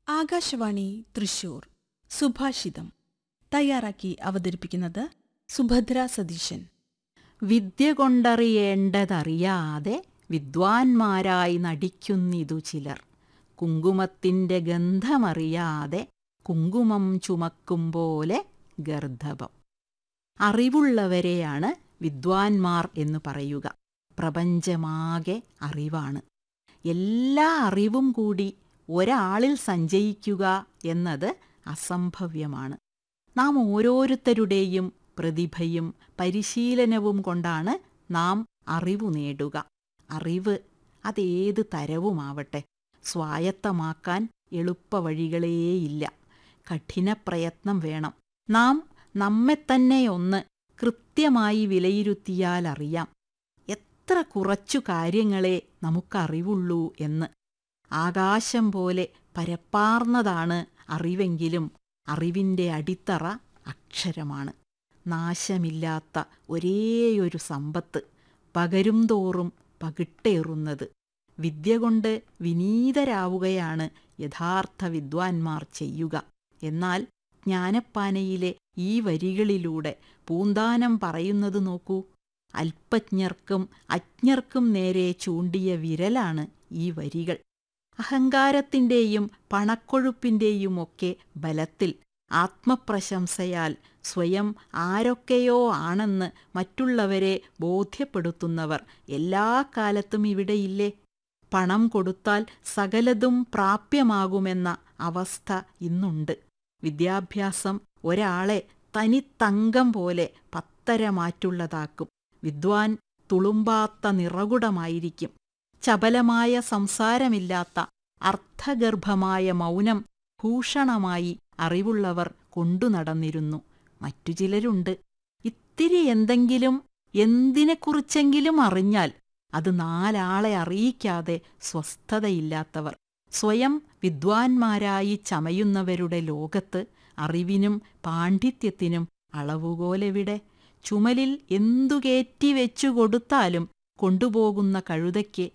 ആകാശവാണി തൃശൂർ സുഭാഷിതം തയ്യാറാക്കി അവതരിപ്പിക്കുന്നത് സുഭദ്ര സതീശൻ വിദ്യ കൊണ്ടറിയേണ്ടതറിയാതെ വിദ്വാൻമാരായി നടിക്കുന്നിതു ചിലർ കുങ്കുമത്തിന്റെ ഗന്ധമറിയാതെ കുങ്കുമം ചുമക്കും പോലെ ഗർദ്ധപം അറിവുള്ളവരെയാണ് വിദ്വാൻമാർ എന്ന് പറയുക പ്രപഞ്ചമാകെ അറിവാണ് എല്ലാ അറിവും കൂടി ഒരാളിൽ സഞ്ചയിക്കുക എന്നത് അസംഭവ്യമാണ് നാം ഓരോരുത്തരുടെയും പ്രതിഭയും പരിശീലനവും കൊണ്ടാണ് നാം അറിവു നേടുക അറിവ് അതേത് തരവുമാവട്ടെ സ്വായത്തമാക്കാൻ എളുപ്പവഴികളേയില്ല കഠിനപ്രയത്നം വേണം നാം നമ്മെത്തന്നെ ഒന്ന് കൃത്യമായി വിലയിരുത്തിയാൽ അറിയാം എത്ര കുറച്ചു കാര്യങ്ങളെ നമുക്കറിവുള്ളൂ എന്ന് ആകാശം പോലെ പരപ്പാർന്നതാണ് അറിവെങ്കിലും അറിവിൻ്റെ അടിത്തറ അക്ഷരമാണ് നാശമില്ലാത്ത ഒരേയൊരു സമ്പത്ത് പകരും തോറും പകിട്ടേറുന്നത് വിദ്യ കൊണ്ട് വിനീതരാവുകയാണ് യഥാർത്ഥ വിദ്വാൻമാർ ചെയ്യുക എന്നാൽ ജ്ഞാനപ്പാനയിലെ ഈ വരികളിലൂടെ പൂന്താനം പറയുന്നത് നോക്കൂ അല്പജ്ഞർക്കും അജ്ഞർക്കും നേരെ ചൂണ്ടിയ വിരലാണ് ഈ വരികൾ അഹങ്കാരത്തിൻ്റെയും പണക്കൊഴുപ്പിൻ്റെയുമൊക്കെ ബലത്തിൽ ആത്മപ്രശംസയാൽ സ്വയം ആരൊക്കെയോ ആണെന്ന് മറ്റുള്ളവരെ ബോധ്യപ്പെടുത്തുന്നവർ എല്ലാ കാലത്തും ഇവിടെയില്ലേ പണം കൊടുത്താൽ സകലതും പ്രാപ്യമാകുമെന്ന അവസ്ഥ ഇന്നുണ്ട് വിദ്യാഭ്യാസം ഒരാളെ തനിത്തങ്കം പോലെ പത്തരമാറ്റുള്ളതാക്കും വിദ്വാൻ തുളുമ്പാത്ത നിറകുടമായിരിക്കും ചപലമായ സംസാരമില്ലാത്ത അർത്ഥഗർഭമായ മൗനം ഭൂഷണമായി അറിവുള്ളവർ കൊണ്ടു നടന്നിരുന്നു മറ്റു ചിലരുണ്ട് ഇത്തിരി എന്തെങ്കിലും എന്തിനെക്കുറിച്ചെങ്കിലും അറിഞ്ഞാൽ അത് നാലാളെ അറിയിക്കാതെ സ്വസ്ഥതയില്ലാത്തവർ സ്വയം വിദ്വാൻമാരായി ചമയുന്നവരുടെ ലോകത്ത് അറിവിനും പാണ്ഡിത്യത്തിനും അളവുകോലെവിടെ ചുമലിൽ എന്തു കയറ്റി വെച്ചു കൊടുത്താലും കൊണ്ടുപോകുന്ന കഴുതയ്ക്ക്